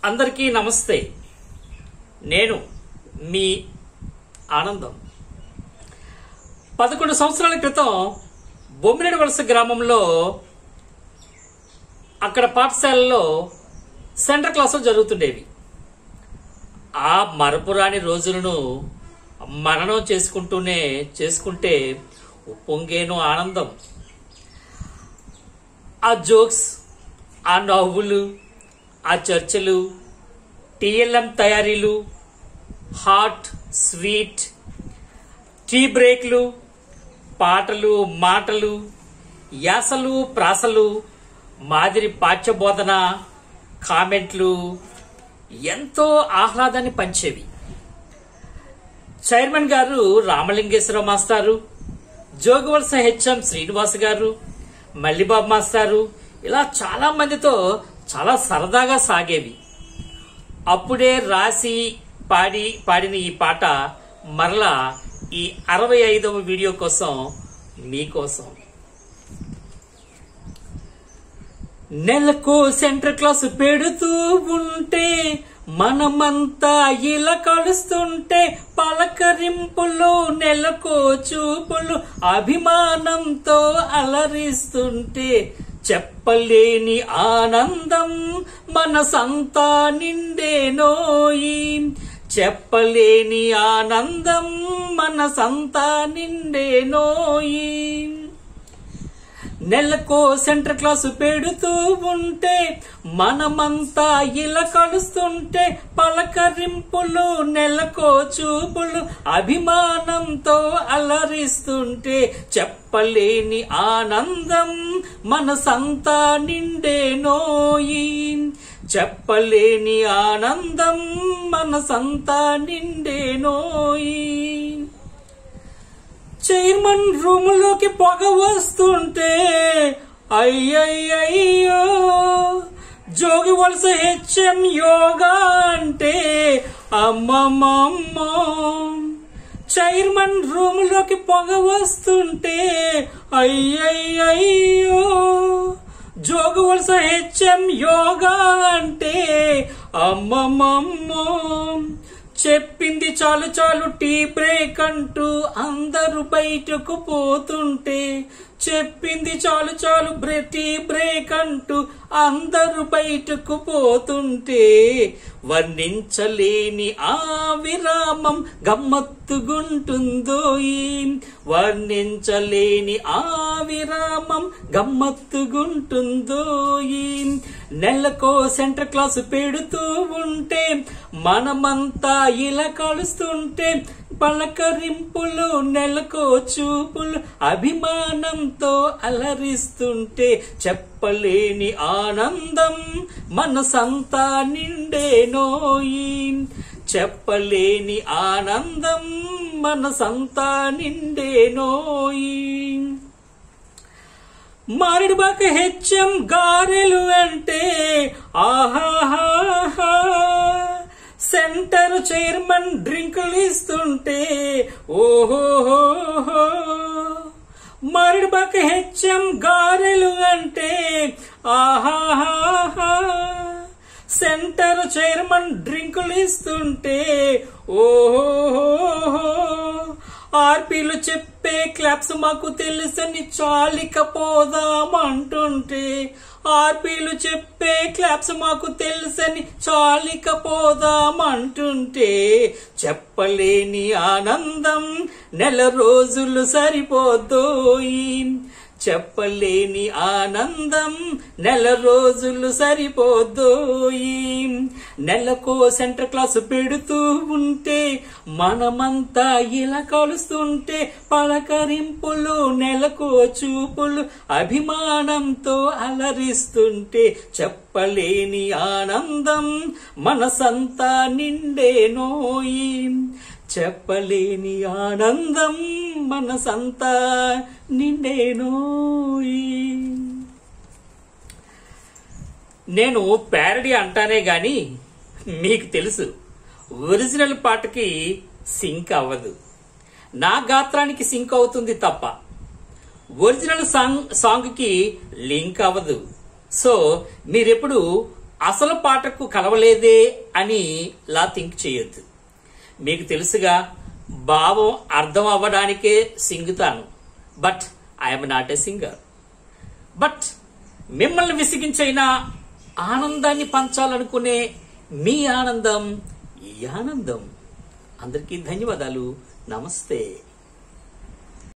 అందరికీ నమస్తే నేను మీ ఆనందం పదకొండు సంవత్సరాల క్రితం బొమ్మినేడు వలస గ్రామంలో అక్కడ పాఠశాలలో సెంటర్ క్లాసులు జరుగుతుండేవి ఆ మరపురాని రోజులను మననం చేసుకుంటూనే చేసుకుంటే ఉప్పొంగేను ఆనందం ఆ జోక్స్ ఆ నవ్వులు ఆ చర్చలు టీఎల్ఎం తయారీలు హాట్ స్వీట్ టీ బ్రేక్లు పాటలు మాటలు యాసలు ప్రాసలు మాదిరి పాఠ్యబోధన కామెంట్లు ఎంతో ఆహ్లాదాన్ని పంచేవి చైర్మన్ గారు రామలింగేశ్వరరావు మాస్టారు జోగివలస హెచ్ఎం శ్రీనివాస్ గారు మల్లిబాబు మాస్టారు ఇలా చాలా మందితో చాలా సరదాగా సాగేవి అప్పుడే రాసి పాడి పాడిన ఈ పాట మరలా ఈ అరవై ఐదవ వీడియో కోసం మీకోసం నెలకు సెంటర్ క్లాస్ పెడుతూ ఉంటే మనమంతా ఇలా కలుస్తుంటే పలకరింపులు నెలకో చూపులు అభిమానంతో అలరిస్తుంటే చెప్పలేని ఆనందం మనసంతా నిండేనోయి చెప్పలేని ఆనందం మనసంతా నిండేనోయి నెలకో సెంటర్ క్లాసు పెడుతూ ఉంటే మనమంతా ఇలా కలుస్తుంటే పలకరింపులు నెలకో చూపులు అభిమానంతో అలరిస్తుంటే చెప్పలేని ఆనందం మనసంతా నిండేనోయి చెప్పలేని ఆనందం మనసంతా నిండేనోయి చైర్మన్ రూమ్ లోకి పొగ వస్తుంటే అయ్యయ్యో జోగి వలస హెచ్ఎం యోగా అంటే అమ్మమ్మమ్మ చైర్మన్ రూమ్ లోకి పొగ వస్తుంటే అయ్యయ్యో జోగి వలస హెచ్ఎం యోగా అంటే అమ్మమ్మమ్మ చెప్పింది చాలు చాలు టీ బ్రేక్ అంటూ అందరూ బయటకు పోతుంటే చెప్పింది చాలు చాలు బ్రే టీ బ్రేక్ అంటూ అందరూ బయటకు పోతుంటే వర్ణించలేని ఆ విరామం గమ్మత్తుగుంటుందోయి వర్ణించలేని ఆ విరామం గమ్మత్తుగుంటుందోయి నెలకో సెంటర్ క్లాసు పెడుతూ ఉంటే మనమంతా ఇలా కలుస్తుంటే పలకరింపులు నెలకో చూపులు అభిమానంతో అలరిస్తుంటే చెప్పలేని ఆనందం మనసంతా నిండేనోయి చెప్పలేని ఆనందం మనసంతా నిండేనోయి మారేడుబాక హెచ్ఎం గారెలు అంటే ఆహాహా సెంటర్ చైర్మన్ డ్రింకులు ఇస్తుంటే ఓహోహో మారేడుబాక హెచ్ఎం గారెలు అంటే ఆహాహా సెంటర్ చైర్మన్ డ్రింకులు ఇస్తుంటే ఓహోహో ఆర్పీలు చెప్పే క్లాప్స్ మాకు తెలుసని చాలికపోదామంటుంటే ఆర్పీలు చెప్పే క్లాప్స్ మాకు తెలుసని చాలికపోదామంటుంటే చెప్పలేని ఆనందం నెల రోజులు సరిపోదోయి చెప్పలేని ఆనందం నెల రోజులు సరిపోదోయి నెలకో సెంటర్ క్లాసు పెడుతూ ఉంటే మనమంతా ఇలా కలుస్తుంటే పలకరింపులు నెలకో చూపులు అభిమానంతో అలరిస్తుంటే చెప్పలేని ఆనందం మనసంతా నిండేనోయి చెప్పలేని ఆనందం మనసంతా నిండేనోయి నేను ప్యారడీ అంటానే గాని మీకు తెలుసు ఒరిజినల్ పాటకి సింక్ అవ్వదు నా గాత్రానికి సింక్ అవుతుంది తప్ప ఒరిజినల్ సాంగ్ సాంగ్ కి లింక్ అవ్వదు సో మీరెప్పుడు అసలు పాటకు కలవలేదే అని లా థింక్ చేయొద్దు మీకు తెలుసుగా భావం అర్థం అవ్వడానికే సింగుతాను but I'm not a singer but మిమ్మల్ని విసిగించైనా ఆనందాన్ని పంచాలనుకునే మీ ఆనందం ఈ ఆనందం అందరికీ ధన్యవాదాలు నమస్తే